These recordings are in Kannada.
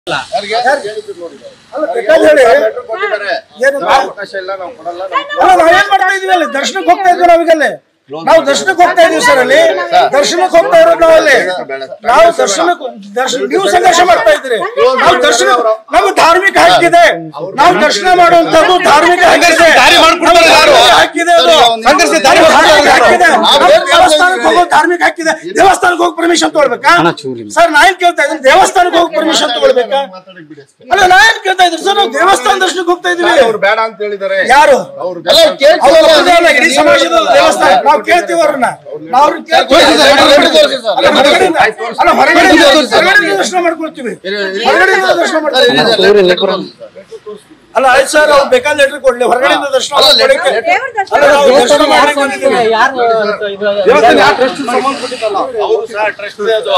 ಅಲ್ಲ, ಬೇಕಾದ್ ಹೇಳಿ. ಕೊಟ್ಟಿದ್ದಾರೆ ಏನಂತ? ಅವಕಾಶ ಇಲ್ಲ ನಾವು ಕೊಡಲ್ಲ ನಾವು ಅಲ್ಲ, ನಾವೇನ್ ಮಾಡ್ತಾ ಇದೀವಿ ಅಲ್ಲಿ ದರ್ಶನಕ್ಕೆ ಹೋಗ್ತಾ ಇದ್ವಿ ನಾವೀಗಲ್ಲಿ ನಾವು ದರ್ಶನಕ್ಕೆ ಹೋಗ್ತಾ ಇದೀವಿ ಸರ್ ಅಲ್ಲಿ ದರ್ಶನಕ್ಕೆ ಹೋಗ್ತಾ ಇರೋದು ನಾವು ಅಲ್ಲಿ ನಾವು ದರ್ಶನಕ್ಕೆ ದರ್ಶನ ನೀವು ಸಂಘರ್ಷ ಮಾಡ್ತಾ ಇದ್ರಿ ನಾವು ದರ್ಶನ ನಮ್ಮ ಧಾರ್ಮಿಕ ಹಕ್ಕಿದೆ ನಾವು ದರ್ಶನ ಮಾಡುವಂತದ್ದು ಧಾರ್ಮಿಕ ಹಕ್ಕಿದೆ ದಾರಿ ಮಾಡ್ಕೊಡ್ತಾರೆ ಯಾರು? ಧಾರ್ಮಿಕ ಹಕ್ಕಿದೆ ಅದು ಸಂಘರ್ಷ ದಾರಿ ಧಾರ್ಮಿಕ ಮಾಡ್ಕೊಡ್ತಾರೆ ಯಾರು? ಹಕ್ಕಿದೆ. ನಾವು ದೇವಸ್ಥಾನಕ್ಕೆ ಹೋಗೋ ಧಾರ್ಮಿಕ ಹಕ್ಕಿದೆ ದೇವಸ್ಥಾನಕ್ಕೆ ಹೋಗಿ ಪರ್ಮಿಷನ್ ತಗೊಳ್ಬೇಕಾ ಸರ್ ನಾ ಏನ್ ಕೇಳ್ತಾ ಇದ್ದೀನಿ ದೇವಸ್ಥಾನಕ್ಕೆ ಹೋಗಿ ಪರ್ಮಿಷನ್ ತಗೊಳ್ಬೇಕಾ ಮಾತಾಡಿ ಬಿಡಿ ಅಷ್ಟೇ ಅಲ್ಲ ನಾ ಏನ್ ಕೇಳ್ತಾ ಇದ್ದೀನಿ ಸರ್ ನಾವು ದೇವಸ್ಥಾನ ದರ್ಶನಕ್ಕೆ ಹೋಗ್ತಾ ಇದೀವಿ ಅವ್ರು ಬೇಡ ಅಂತ ಹೇಳಿದ್ದಾರೆ ಯಾರು ಅವ್ರು ಅಲ್ಲ, ಕೇಳ್ತೀವಿ. ಅವ್ರು ಒಪ್ಪುವುದಿಲ್ಲ, ಇಡೀ ಸಮಾಜದ ದೇವಸ್ಥಾನ ನಾವು ಕೇಳ್ತೀವಿ ಅವ್ರನ್ನ ನಾವು ಅವ್ರನ್ನ ಕೇಳ್ತೀವಿ. ತೋರಿಸಿ ಸರ್, ಹೊರಗಡೆ ತೋರಿಸಿ ಸರ್. ಅಲ್ಲ, ಹೊರಗಡೆಯಿಂದ ಅಲ್ಲ, ಹೊರಗಡೆಯಿಂದ ಹೊರಗಡೆಯಿಂದ ದರ್ಶನ ಮಾಡ್ಕೊಳ್ತೀವಿ ಹೊರಗಡೆಯಿಂದ ದರ್ಶನ ಮಾಡ್ಕೊಳ್ತೀವಿ ಅಲ್ಲ ಆಯ್ತು ಸರ್ ಅವ್ರು ಬೇಕಾದ ಲೆಟರ್ ಕೊಡ್ಲಿ ಹೊರಗಡೆಯಿಂದ ದರ್ಶನ ಅಲ್ಲ, letter- ಮಾಡ್ಕೊಳಕ್ಕೆ ದೇವ್ರ ದರ್ಶನ ಅಲ್ಲ ನಾವು ದರ್ಶನ ಮಾಡಕ್ಕೆ ಬಂದಿದ್ದೀವಿ. ದೇವಸ್ಥಾನ ಯಾವ ಟ್ರಸ್ಟ್ ಸಂಬಂಧ ಕೊಟ್ಟಿದ್ದಲ್ಲ ಅವರು ಸಹ ಟ್ರಸ್ಟ್ ಅದು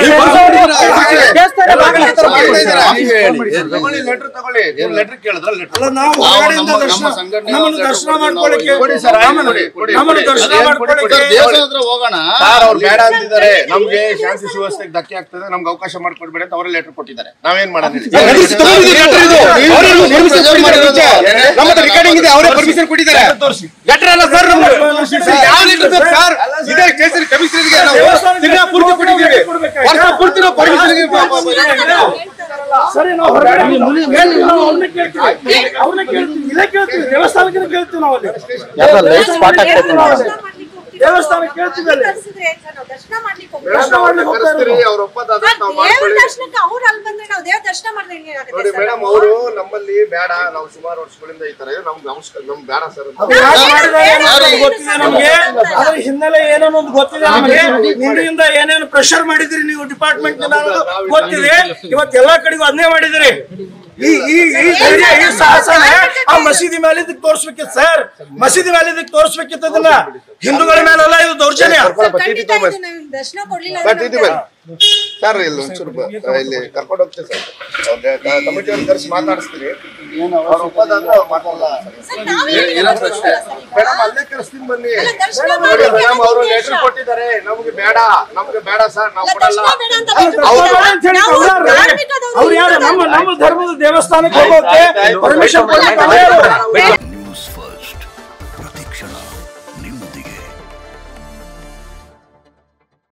ತಗೊಳ್ಳಿ ಲೆಟರ್ ತಗೊಳ್ಳಿ ನೀವು ಲೆಟರ್ ಕೇಳಿದ್ರೆ ಅಲ್ಲ ಲೆಟರ್ ನಾವು ನಾವು ಹೊರಗಡೆಯಿಂದ ನಮ್ಮ- ದರ್ಶನ ನಮ್ಮ ಸಂಘಟನೆ ನಮ್ಮನ್ನು letter ದರ್ಶನ ಕೊಡಿ, ನಾವು ಮಾಡ್ಕೊಳ್ಳಿಕ್ಕೆ ಕೊಡಿ ಸರ್, ಆಯ್ತು, ನಮ್ಮನ್ನು- ಕೊಡಿ, ಕೊಡಿ, ನಮ್ಮನ್ನು ಕೊಡಿ. ದರ್ಶನ ಅದೇನ್ ಕೊಡಿ, ಮಾಡ್ಕೊಳ್ಳಿಕ್ಕೆ ಕೊಡಿ. ದೇವಸ್ಥಾನ ಹತ್ರ ಹೋಗೋಣ ಸರ್ ಅವ್ರು ಬೇಡ ಅಂತಿದ್ದಾರೆ ನಮ್ಗೆ ಶಾಂತಿ ಸುವ್ಯವಸ್ಥೆಗೆ ಧಕ್ಕೆ ಆಗ್ತದೆ ನಮ್ಗೆ ಅವಕಾಶ ಮಾಡ್ಕೊಡ್ಬೇಡಿ ಅಂತ ಅವರೇ ಲೆಟರ್ ಕೊಟ್ಟಿದ್ದಾರೆ ನಾವೇನ್ ಮಾಡೋದು ನಡೆಸಿ ತಗೊಂಡಿದ್ದೀರಿ letter ಇದು. ಅವರೇ ನಮ್ಗೆ permission ಕೊಡಿ ಮಾಡಿರೋದು. ನಮ್ಮ ಹತ್ರ recording ಇದೆ ಅವರೇ ಪರ್ಮಿಷನ್ ಕೊಟ್ಟಿದ್ದಾರೆ ಲೆಟರ್ ಅಲ್ಲ ಸರ್ ನಮ್ಗೆ ಯಾವ ಲೆಟರ್ ಬೇಕು ಸರ್ ಇದೇ ಸ್ಟೇಷನ್ ಕಮಿಷನರ್ಗೆ ನಾವು ತಿಂಗಳ ಪೂರ್ತಿ ಕೊಟ್ಟಿದ್ದೀವಿ ವರ್ಷ ಪೂರ್ತಿ ನಾವು ಪರ್ಮಿಷನ್ಗೆ ಸರಿ ನಾವು ಹೊರಗಡೆ ನಾವು ಅವ್ರನ್ನ ಕೇಳ್ತೀವಿ ಅವ್ರನ್ನ ಕೇಳ್ತೀವಿ ಇಲ್ಲೇ ಕೇಳ್ತೀವಿ ದೇವಸ್ಥಾನಕ್ಕೆ ಕೇಳ್ತೀವಿ ನಾವು ಅಲ್ಲಿ ದೇವಸ್ಥಾನಕ್ಕೆ ಕೇಳ್ತೀವಿ ಅಲ್ಲಿ ದರ್ಶನ ಮಾಡ್ಲಿಕ್ಕೆ ದರ್ಶನ ಮಾಡ್ಲಿಕ್ಕೆ ಹೋಗ್ತಾ ಕರೆಸ್ತೀರಿ ಇರೋದು. ಅವ್ರ ಒಪ್ಪಂದ ನಾವು ದೇವ್ರ ಮಾಡ್ಕೊಳ್ಳಿ ದರ್ಶನಕ್ಕೆ ಅವ್ರು ಅಲ್ಲಿ ಬಂದ್ರೆ ನಾವು ದೇವ್ರ ದರ್ಶನ ಮಾಡಿದ್ರೆ ನೋಡಿ ಹೆಂಗಾಗುತ್ತೆ ಮೇಡಮ್ ಅವರು ನಮ್ಮಲ್ಲಿ ಬೇಡ ನಾವು ಸುಮಾರು ವರ್ಷಗಳಿಂದ ಈ ತರ ಇದೆ, ನಮ್ಗೆ ಅವಶ್ಯಕ ನಮ್ಗೆ ಬೇಡ ಸರ್ ಅಂತ ಅದು ಯಾಕೆ ಮಾಡಿದ್ದಾರೆ ಅನ್ನೋದು ಗೊತ್ತಿದೆ ನಮ್ಗೆ ಅದ್ರ ಹಿನ್ನೆಲೆ ಏನೋ ಒಂದು ಗೊತ್ತಿದೆ ನಮಗೆ ಹಿಂದಿನಿಂದ ಏನೇನು ಪ್ರೆಷರ್ ಮಾಡಿದ್ರಿ ನೀವು ಡಿಪಾರ್ಟ್ಮೆಂಟ್ ಗೊತ್ತಿದೆ ಇವತ್ತು ಎಲ್ಲಾ ಕಡೆಗೂ ಅದನ್ನೇ ಮಾಡಿದಿರಿ ಈ ಈ ಈ ಧೈರ್ಯ ಈ ಸಾಹಸನ ಆ ಮಸೀದಿ ಮೇಲೆ ಇದಕ್ಕೆ ತೋರಿಸ್ಬೇಕಿತ್ತು ಸರ್ ಮಸೀದಿ ಮೇಲೆ ಇದಕ್ಕೆ ತೋರಿಸ್ಬೇಕಿತ್ತು ಅದನ್ನ ಹಿಂದೂಗಳ ಮೇಲೆಲ್ಲ ಇದು ದೌರ್ಜನ್ಯ ಖಂಡಿತ ಇದು ನಾವು ದರ್ಶನ ಕೊಡ್ಲಿಲ್ಲ ಬಟ್ ಅಂದ್ರೆ ಇದು ಬನ್ನಿ. ಸರ್ ಇಲ್ಲಿ ಒಂಚೂರು ಬ- ಇಲ್ಲಿ ಕರ್ಕೊಂಡು ಹೋಗ್ತೀವಿ ಸರ್ ಕಮಿಟಿ ಅವ್ರು ಕರೆಸಿ ಮಾತಾಡಿಸ್ತೀರಿ ಅವ್ರ ಒಪ್ಪಂದ ಅಂದ್ರೆ ಅವ್ರು ಮಾತಾಡಲ್ಲ ಸರ್, ನಾವೇ ಹೇಳಿದ್ರೆ ಮಾಡ್ಕೊಳಲ್ಲ ಸರ್ ಈಗ. ಮೇಡಮ್ ಅಲ್ಲೇ ಕರೆಸ್ತೀನಿ ಬನ್ನಿ ಅಲ್ಲ, ದರ್ಶನ ನೋಡಿ ಮಾಡ್ಲಿಕ್ಕೆ ಮೇಡಮ್ ಅವರು ಒಂದು ಲೆಟರ್ ನಿಮಿಷ. ಕೊಟ್ಟಿದ್ದಾರೆ ನಮ್ಗೆ ಬೇಡ ನಮ್ಗೆ ಬೇಡ ಸರ್ ನಾವು ಅಲ್ಲ, ಕೊಡಲ್ಲ ದರ್ಶನ ಬೇಡ ಅಂತ ಅಲ್ಲ, letter ಅವ್ರು ಕೊಡಲ್ಲ. ಅಂತ ಹೇಳಿ ನಾವು ಅವ್ರು ಯಾರು? ಧಾರ್ಮಿಕದವ್ರು ಅವ್ರು ಯಾರು ನಮ್ಮ ನಮ್ಮ ಧರ್ಮದ ದೇವಸ್ಥಾನಕ್ಕೆ ಹೋಗೋಕೆ ಪರ್ಮಿಷನ್ ಕೊಡ್ಲಿಕ್ಕೆ ಅವ್ರು ಯಾರು?